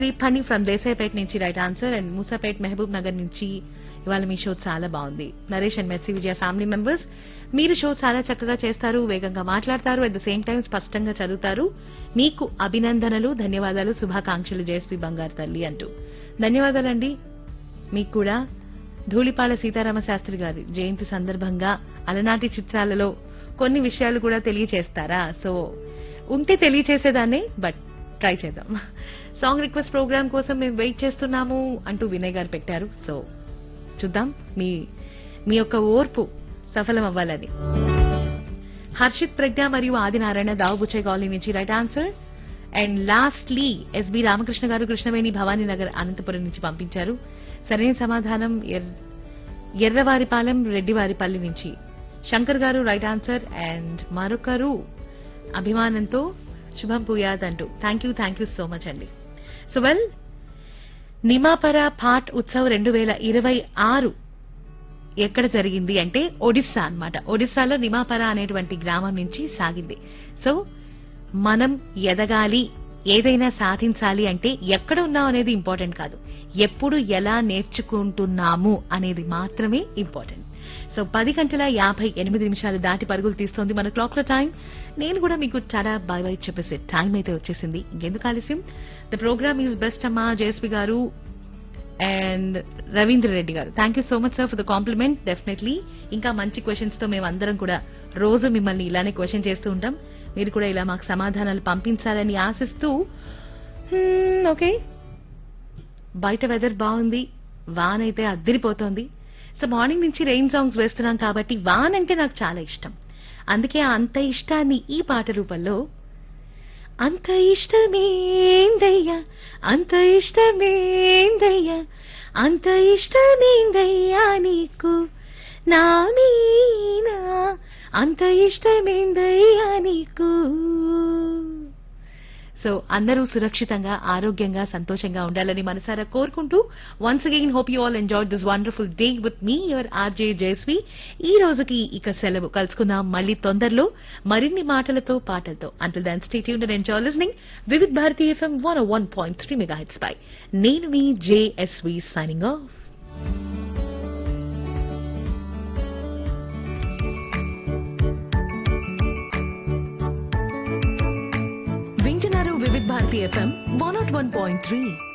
దీపని ఫ్రమ్ దేశాయిపేట నుంచి right answer and Moosapet Mahabubnagar నుంచి ఇవాళ మీ షో చాలా బాగుంది Naresh and Messi Vijaya family members మీరు షో చాలా చక్కగా చేస్తారు వేగంగా మాట్లాడతారు అట్ ద సేమ్ టైం స్పష్టంగా చదువుతారు మీకు అభినందనలు ధన్యవాదాలు శుభాకాంక్షలు జేఎస్పీ బంగారు తల్లి అంటూ ధన్యవాదాలండి మీకు కూడా ధూళిపాల సీతారామ శాస్త్రి గారి జయంతి సందర్భంగా అలనాటి చిత్రాలలో కొన్ని విషయాలు కూడా తెలియచేస్తారా సో ఉంటే తెలియచేసేదాన్ని బట్ ట్రై చేద్దాం సాంగ్ రిక్వెస్ట్ ప్రోగ్రామ్ కోసం మేము వెయిట్ చేస్తున్నాము అంటూ వినయ్ గారు పెట్టారు సో చూద్దాం మీ మీ యొక్క ఓర్పు సఫలం అవ్వాలని హర్షిత్ ప్రజ్ఞ మరియు ఆదినారాయణ దావుబుచ్చే కాలనీ నుంచి right answer and lastly SB Ramakrishna garu Krishnaveni Bhavani Nagar Anantapuram నుంచి పంపించారు సరైన సమాధానం ఎర్- ఎర్రవారిపాలెం రెడ్డివారిపల్లి నుంచి శంకర్ గారు రైట్ ఆన్సర్ అండ్ మరొకరు అభిమానంతో శుభం పూయాద్ అంటూ thank you thank you so much అండి సో వెల్ నిమాపర పాట్ ఉత్సవ్ రెండు వేల ఇరవై ఆరు ఎక్కడ జరిగింది అంటే ఒడిస్సా అన్నమాట ఒడిస్సాలో నిమాపర అనేటువంటి గ్రామం నుంచి సాగింది సో మనం ఎదగాలి ఏదైనా సాధించాలి అంటే ఎక్కడ ఉన్నాం అనేది ఇంపార్టెంట్ కాదు ఎప్పుడు ఎలా నేర్చుకుంటున్నాము అనేది మాత్రమే ఇంపార్టెంట్ సో పది గంటల యాభై ఎనిమిది నిమిషాలు దాటి పరుగులు తీస్తోంది మన క్లాక్ లో టైం నేను కూడా మీకు చాలా బాయ్ బాయ్ చెప్పేసే టైం అయితే వచ్చేసింది ఇంకెందుకు ఆలస్యం ద ప్రోగ్రామ్ ఈజ్ బెస్ట్ అమ్మా జేఎస్పీ గారు అండ్ రవీంద్ర రెడ్డి గారు thank you so much sir for the compliment definitely ఇంకా మంచి క్వశ్చన్స్ తో మేము అందరం కూడా రోజు మిమ్మల్ని ఇలానే క్వశ్చన్ చేస్తూ ఉంటాం మీరు కూడా ఇలా మాకు సమాధానాలు పంపించాలని ఆశిస్తూ ఓకే బయట వెదర్ బాగుంది వాన్ అయితే అద్దరిపోతోంది సో మార్నింగ్ నుంచి రెయిన్ సాంగ్స్ వేస్తున్నాం కాబట్టి వాన్ అంటే నాకు చాలా ఇష్టం అందుకే ఆ అంత ఇష్టాన్ని ఈ పాట రూపంలో అంత ఇష్టమేందయ్యా అంత ఇష్టమేందయ్యా అంత ఇష్టమేందయ్యా నీకు నా మీనా అంత ఇష్టమేందయ్యా నీకు సో అందరూ సురక్షితంగా ఆరోగ్యంగా సంతోషంగా ఉండాలని మనసారా కోరుకుంటూ once again hope you all enjoy this wonderful day with me your RJ Jayasvi ఈ రోజుకి ఇక సెలవు కలుసుకుందాం మళ్ళీ తొందరలో మరిన్ని మాటలతో పాటలతో until then stay tune and enjoy listening Vividh Bharati FM one one point three mega hits పై నేను మీ జేఎస్వి సైనింగ్ ఆఫ్ వింటున్నారు Vividh Bharati FM one not one point three